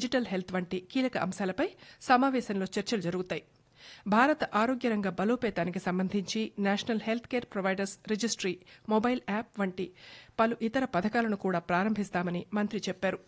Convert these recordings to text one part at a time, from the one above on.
digital health వంటి కీలక అంశాలపై సమావేశంలో చర్చలు జరుగుతాయి భారత ఆరోగ్య రంగ బలోపేతానికి సంబంధించి national health care providers registry mobile app వంటి పలు ఇతర పథకాలను కూడా ప్రారంభిస్తామని మంత్రి చెప్పారు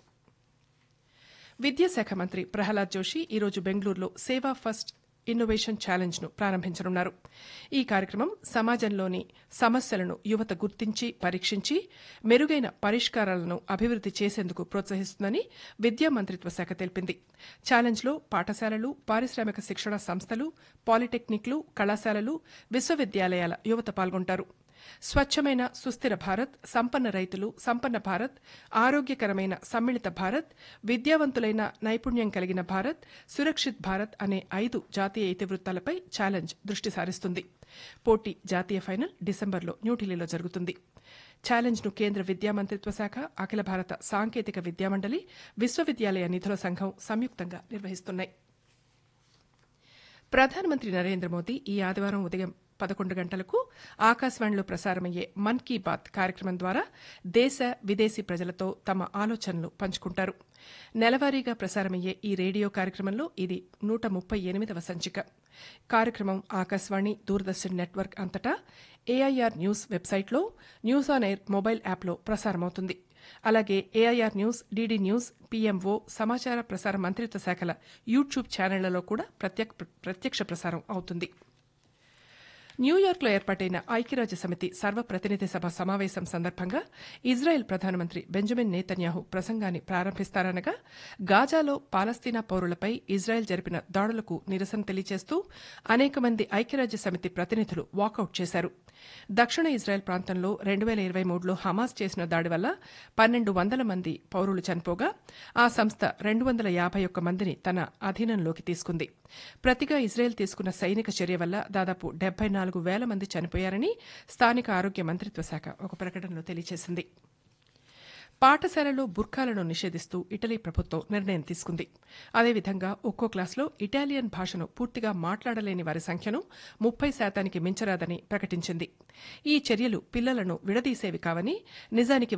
విద్యాశాఖ మంత్రి ప్రహ్లాద్ జోషి ఈరోజు బెంగళూరులో సేవా ఫస్ట్ ఇన్నోవేషన్ ఛాలెంజ్ ను ప్రారంభించనున్నారు ఈ కార్యక్రమం సమాజంలోని సమస్యలను యువత గుర్తించి పరీక్షించి మెరుగైన పరిష్కారాలను అభివృద్ది చేసేందుకు ప్రోత్సహిస్తుందని విద్యా మంత్రిత్వ శాఖ తెలిపింది ఛాలెంజ్లో పాఠశాలలు పారిశ్రామిక శిక్షణ సంస్థలు పాలిటెక్నిక్లు కళాశాలలు విశ్వవిద్యాలయాల యువత పాల్గొంటారు స్వచ్ఛమైన సుస్థిర భారత్ సంపన్న రైతులు సంపన్న భారత్ ఆరోగ్యకరమైన సమ్మిళిత భారత్ విద్యావంతులైన నైపుణ్యం కలిగిన భారత్ సురక్షిత్ భారత్ అనే ఐదు జాతీయ ఇతివృత్తాలపై ఛాలెంజ్ దృష్టి సారిస్తుంది పోటీ జాతీయ ఫైనల్ డిసెంబర్లో న్యూఢిల్లీలో జరుగుతుంది ఛాలెంజ్ ను కేంద్ర విద్యా మంత్రిత్వ శాఖ అఖిల భారత సాంకేతిక విద్యామండలి విశ్వవిద్యాలయ నిధుల సంఘం సంయుక్తంగా నిర్వహిస్తున్నాయి ప్రధానమంత్రి నరేంద్ర మోదీ ఈ ఆదివారం ఉదయం పదకొండు గంటలకు ఆకాశవాణిలో ప్రసారమయ్యే మన్ కీ బాత్ కార్యక్రమం ద్వారా దేశ విదేశీ ప్రజలతో తమ ఆలోచనలు పంచుకుంటారు నెలవారీగా ప్రసారమయ్యే ఈ రేడియో కార్యక్రమంలో ఇది నూట ముప్పై ఎనిమిదవ సంచిక కార్యక్రమం ఆకాశవాణి దూరదర్శన్ నెట్వర్క్ అంతటా ఏఐఆర్ న్యూస్ వెబ్సైట్లో న్యూస్ ఆన్ ఎయిర్ మొబైల్ యాప్లో ప్రసారమవుతుంది అలాగే AIR news DD news PMO సమాచార ప్రసార మంత్రిత్వ శాఖల యూట్యూబ్ ఛానళ్లలో కూడా ప్రత్యక్ష ప్రసారం అవుతుంది న్యూయార్క్లో ఏర్పాటైన ఐక్యరాజ్య సమితి సర్వప్రతినిధి సభ సమావేశం సందర్భంగా ఇజ్రాయెల్ ప్రధానమంత్రి బెంజమిన్ నేతన్యాహు ప్రసంగాన్ని ప్రారంభిస్తారనగా గాజాలో పాలస్తీనా పౌరులపై ఇజ్రాయెల్ జరిపిన దాడులకు నిరసన తెలియజేస్తూ అనేక మంది ఐక్యరాజ్య సమితి ప్రతినిధులు వాకౌట్ చేశారు దక్షిణ ఇజ్రాయెల్ ప్రాంతంలో రెండు వేల ఇరవై మూడులో హమాస్ చేసిన దాడి వల్ల పన్నెండు వందల మంది పౌరులు చనిపోగా ఆ సంస్థ రెండు వందల యాభై ఒక్క మందిని తన అధీనంలోకి తీసుకుంది ప్రతిగా ఇజ్రాయెల్ తీసుకున్న సైనిక చర్య వల్ల దాదాపు డెబ్బై నాలుగు వేల మంది చనిపోయారని స్థానిక ఆరోగ్య మంత్రిత్వ శాఖ ఒక ప్రకటనలో తెలియజేసింది పాఠశాలలో బుర్ఖాలను నిషేధిస్తూ ఇటలీ ప్రభుత్వం నిర్ణయం తీసుకుంది అదేవిధంగా ఒక్కో క్లాసులో ఇటాలియన్ భాషను పూర్తిగా మాట్లాడలేని వారి సంఖ్యను ముప్పై శాతానికి మించరాదని ప్రకటించింది ఈ చర్యలు పిల్లలను విడదీసేవి కావని నిజానికి